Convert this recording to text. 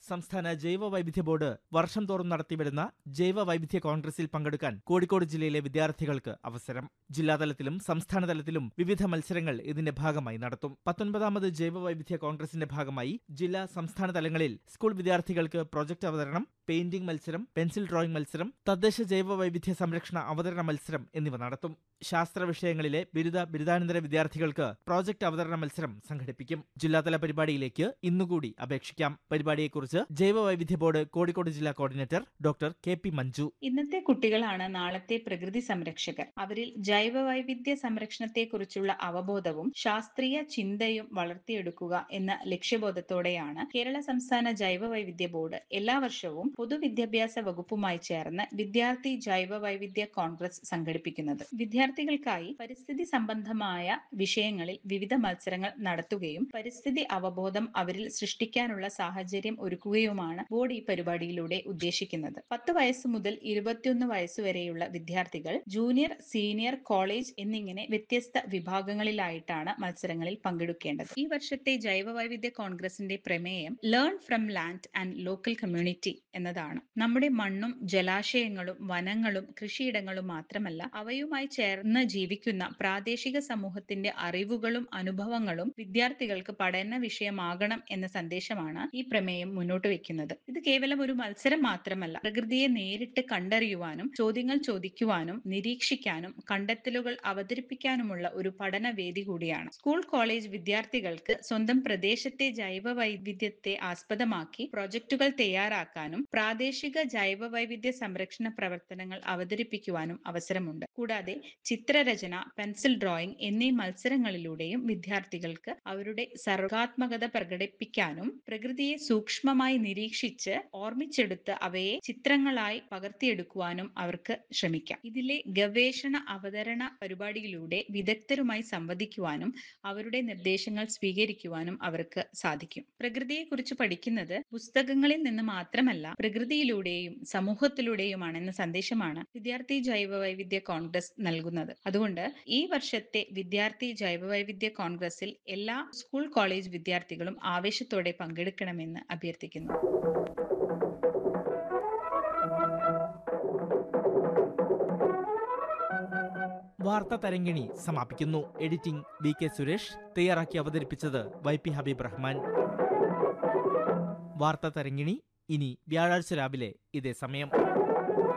സംസ്ഥാന ജൈവ വൈവിധ്യ ബോർഡ് വർഷം തോറും നടത്തിവരുന്ന ജൈവ വൈവിധ്യ കോൺഗ്രസിൽ പങ്കെടുക്കാൻ കോഴിക്കോട് ജില്ലയിലെ വിദ്യാർത്ഥികൾക്ക് അവസരം ജില്ലാതലത്തിലും സംസ്ഥാന തലത്തിലും വിവിധ മത്സരങ്ങൾ ഇതിന്റെ ഭാഗമായി നടത്തും പത്തൊൻപതാമത് ജൈവ വൈവിധ്യ കോൺഗ്രസിന്റെ ഭാഗമായി ജില്ലാ സംസ്ഥാന തലങ്ങളിൽ സ്കൂൾ വിദ്യാർത്ഥികൾക്ക് പ്രൊജക്ട് അവതരണം പെയിന്റിംഗ് മത്സരം പെൻസിൽ ഡ്രോയിംഗ് മത്സരം തദ്ദേശ ജൈവ വൈവിധ്യ സംരക്ഷണ അവതരണ മത്സരം എന്നിവ നടത്തും ശാസ്ത്ര വിഷയങ്ങളിലെ ബിരുദ ബിരുദാനന്തര വിദ്യാർത്ഥികൾക്ക് പ്രോജക്ട് അവതരണ മത്സരം സംഘടിപ്പിക്കും ജില്ലാതല പരിപാടിയിലേക്ക് ഇന്നുകൂടി അപേക്ഷിക്കാം പരിപാടിയെക്കുറിച്ച് ജൈവ വൈവിധ്യ ബോർഡ് കോഴിക്കോട് ജില്ലാ coordinator doctor K P Manju ഇന്നത്തെ കുട്ടികളാണ് നാളത്തെ പ്രകൃതി സംരക്ഷകർ അവരിൽ ജൈവ വൈവിധ്യ സംരക്ഷണത്തെക്കുറിച്ചുള്ള അവബോധവും ശാസ്ത്രീയ ചിന്തയും വളർത്തിയെടുക്കുക എന്ന ലക്ഷ്യബോധത്തോടെയാണ് കേരള സംസ്ഥാന ജൈവ വൈവിധ്യ ബോർഡ് എല്ലാ വർഷവും പൊതുവിദ്യാഭ്യാസ വകുപ്പുമായി ചേർന്ന് വിദ്യാർത്ഥി ജൈവ വൈവിധ്യ കോൺഗ്രസ് സംഘടിപ്പിക്കുന്നത് വിദ്യാർത്ഥികൾക്കായി പരിസ്ഥിതി സംബന്ധമായ വിഷയങ്ങളിൽ വിവിധ മത്സരങ്ങൾ നടത്തുകയും പരിസ്ഥിതി അവബോധം അവരിൽ സൃഷ്ടിക്കാനുള്ള സാഹചര്യം ഒരുക്കുകയുമാണ് ബോർഡ് ഈ പരിപാടിയിലൂടെ ഉദ്ദേശിക്കുന്നത് പത്ത് വയസ്സ് മുതൽ ഇരുപത്തിയൊന്ന് വയസ്സ് വരെയുള്ള വിദ്യാർത്ഥികൾ ജൂനിയർ സീനിയർ കോളേജ് എന്നിങ്ങനെ വ്യത്യസ്ത വിഭാഗങ്ങളിലായിട്ടാണ് മത്സരങ്ങളിൽ പങ്കെടുക്കേണ്ടത് ഈ വർഷത്തെ ജൈവ വൈവിധ്യ കോൺഗ്രസിന്റെ പ്രമേയം learn from land and local community എന്നതാണ് നമ്മുടെ മണ്ണും ജലാശയങ്ങളും വനങ്ങളും കൃഷിയിടങ്ങളും മാത്രമല്ല അവയുമായി ചേർന്ന് ജീവിക്കുന്ന പ്രാദേശിക സമൂഹത്തിന്റെ അറിവുകളും അനുഭവങ്ങളും വിദ്യാർത്ഥികൾക്ക് പഠന വിഷയമാകണം എന്ന സന്ദേശമാണ് ഈ പ്രമേയം മുന്നോട്ട് വെക്കുന്നത് ഇത് കേവലം ഒരു മത്സരം മാത്രമല്ല പ്രകൃതിയെ നേരിട്ട് കണ്ടറിയുവാനും ചോദ്യങ്ങൾ ചോദിക്കുവാനും നിരീക്ഷിക്കാനും കണ്ടെത്തലുകൾ അവതരിപ്പിക്കാനുമുള്ള ഒരു പഠന വേദി കൂടിയാണ് സ്കൂൾ കോളേജ് വിദ്യാർത്ഥികൾക്ക് സ്വന്തം പ്രദേശത്തെ ജൈവ വൈവിധ്യത്തെ ആസ്പദമാക്കി പ്രൊജക്ടുകൾ തയ്യാറാക്കാനും പ്രാദേശിക ജൈവ വൈവിധ്യ സംരക്ഷണ പ്രവർത്തനങ്ങൾ അവതരിപ്പിക്കുവാനും അവസരമുണ്ട് കൂടാതെ ചിത്രരചന പെൻസിൽ ഡ്രോയിങ് എന്നീ മത്സരങ്ങളിലൂടെയും വിദ്യാർത്ഥികൾക്ക് അവരുടെ സർഗാത്മകത പ്രകടിപ്പിക്കാനും പ്രകൃതിയെ സൂക്ഷ്മമായി നിരീക്ഷിച്ച് ഓർമ്മിച്ചെടുത്ത് അവയെ ചിത്രങ്ങളായി പകർത്തിയെടുക്കുവാനും അവർക്ക് ശ്രമിക്കാം ഇതിലെ ഗവേഷണ അവതരണ പരിപാടിയിലൂടെ വിദഗ്ധരുമായി സംവദിക്കുവാനും അവരുടെ നിർദ്ദേശങ്ങൾ സ്വീകരിക്കുവാനും അവർക്ക് സാധിക്കും പ്രകൃതിയെക്കുറിച്ച് പഠിക്കുന്നത് പുസ്തകങ്ങളിൽ നിന്ന് മാത്രമല്ല പ്രകൃതിയിലൂടെയും സമൂഹത്തിലൂടെയുമാണെന്ന സന്ദേശമാണ് വിദ്യാർത്ഥി ജൈവ വൈവിധ്യ കോൺഗ്രസ് നൽകുന്നത് അതുകൊണ്ട് ഈ വർഷത്തെ വിദ്യാർത്ഥി ജൈവ വൈവിധ്യ കോൺഗ്രസിൽ എല്ലാ സ്കൂൾ കോളേജ് വിദ്യാർത്ഥികളും ആവേശത്തോടെ പങ്കെടുക്കണമെന്ന് അഭ്യർത്ഥിക്കുന്നു വാർത്താ തരങ്കിണി സമാപിക്കുന്നു എഡിറ്റിംഗ് വി കെ സുരേഷ് തയ്യാറാക്കി അവതരിപ്പിച്ചത് വൈ പി ഹബീബ് റഹ്മാൻ വാർത്താ തരങ്കിണി ഇനി വ്യാഴാഴ്ച രാവിലെ ഇതേ സമയം